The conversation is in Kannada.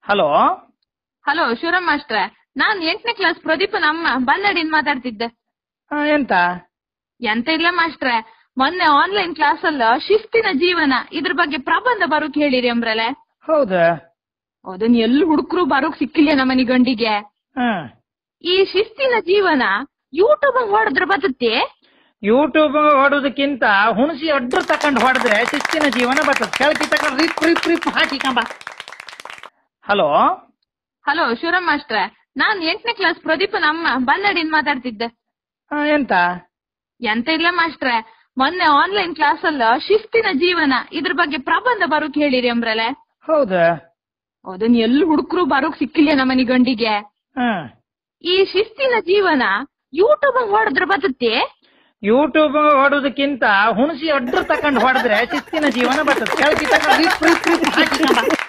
ಹಲೋ ಹಲೋ ಶಿವರಾಮ್ ಮಾಸ್ಟ್ರೆ ನಾನ್ ಎಂಟನೇ ಕ್ಲಾಸ್ ಪ್ರದೀಪನ ಅಮ್ಮ ಬನ್ನಡಿನ್ ಮಾತಾಡ್ತಿದ್ದೆ ಎಂತ ಎಂತ ಇಲ್ಲ ಮಾಸ್ಟ್ರೆ ಮೊನ್ನೆ ಆನ್ಲೈನ್ ಕ್ಲಾಸ್ ಅಲ್ಲ ಶಿಸ್ತಿನ ಜೀವನ ಇದ್ರ ಬಗ್ಗೆ ಪ್ರಬಂಧ ಬರೋಕ್ ಹೇಳಿರಿ ಅಂಬ್ರಲೆ ಹೌದಾ ಅದನ್ನ ಎಲ್ಲಿ ಹುಡುಕ್ರು ಬರೋಕ್ ಸಿಕ್ಕಿಲ್ಲ ನಮ್ಮನಿ ಗಂಡಿಗೆ ಹ್ಮ್ ಈ ಶಿಸ್ತಿನ ಜೀವನ ಯೂಟ್ಯೂಬ್ ಹೊಡೆದ್ರೆ ಬದುತ್ತೆ ಯೂಟ್ಯೂಬ್ ಹೊಡೋದಕ್ಕಿಂತ ಹುಣಸಿ ಅಡ್ಡ ತಕೊಂಡ್ ಹೊಡೆದ್ರೆ ಶಿಸ್ತಿನ ಜೀವನ ಬರ್ತದೆ ಕೆಳಕಿ ತಕೊಂಡ್ ರಿಪ್ ರಿಪ್ ರಿಪ್ ಹಾಕಿ ಕಂಬ ಹಲೋ ಹಲೋ ಶಿವರಾಮ್ ಮಾಸ್ಟ್ರೆ ನಾನ್ ಎಂಟನೇ ಕ್ಲಾಸ್ ಪ್ರದೀಪನ ಅಮ್ಮ ಬನ್ನಡಿನ್ ಮಾತಾಡ್ತಿದ್ದೆ ಎಂತ ಎಂತ ಇಲ್ಲ ಮಾಸ್ಟ್ರೆ ಮೊನ್ನೆ ಆನ್ಲೈನ್ ಕ್ಲಾಸ್ ಅಲ್ಲ ಶಿಸ್ತಿನ ಜೀವನ ಇದ್ರ ಬಗ್ಗೆ ಪ್ರಬಂಧ ಬರೋಕ್ ಹೇಳಿರಿ ಅಂಬ್ರಲೆ ಹೌದಾ ಅದನ್ನ ಎಲ್ಲಿ ಹುಡುಕ್ರು ಬರೋಕ್ ಸಿಕ್ಕಿಲ್ಲ ನಮ್ಮನಿ ಗಂಡಿಗೆ ಹ್ಮ್ ಈ ಶಿಸ್ತಿನ ಜೀವನ ಯೂಟ್ಯೂಬ್ ಹೊಡೆದ್ರೆ ಬದುತ್ತೆ ಯೂಟ್ಯೂಬ್ ಹೊಡೋದಕ್ಕಿಂತ ಹುಣಸಿ ಅಡ್ಡ ತಕೊಂಡ್ ಹೊಡೆದ್ರೆ ಶಿಸ್ತಿನ ಜೀವನ ಬರ್ತದೆ ಕೆಳಕಿ ತಕೊಂಡ್ ರಿಪ್ ರಿಪ್ ರಿಪ್ ಹಾಕಿ ಕಂಬ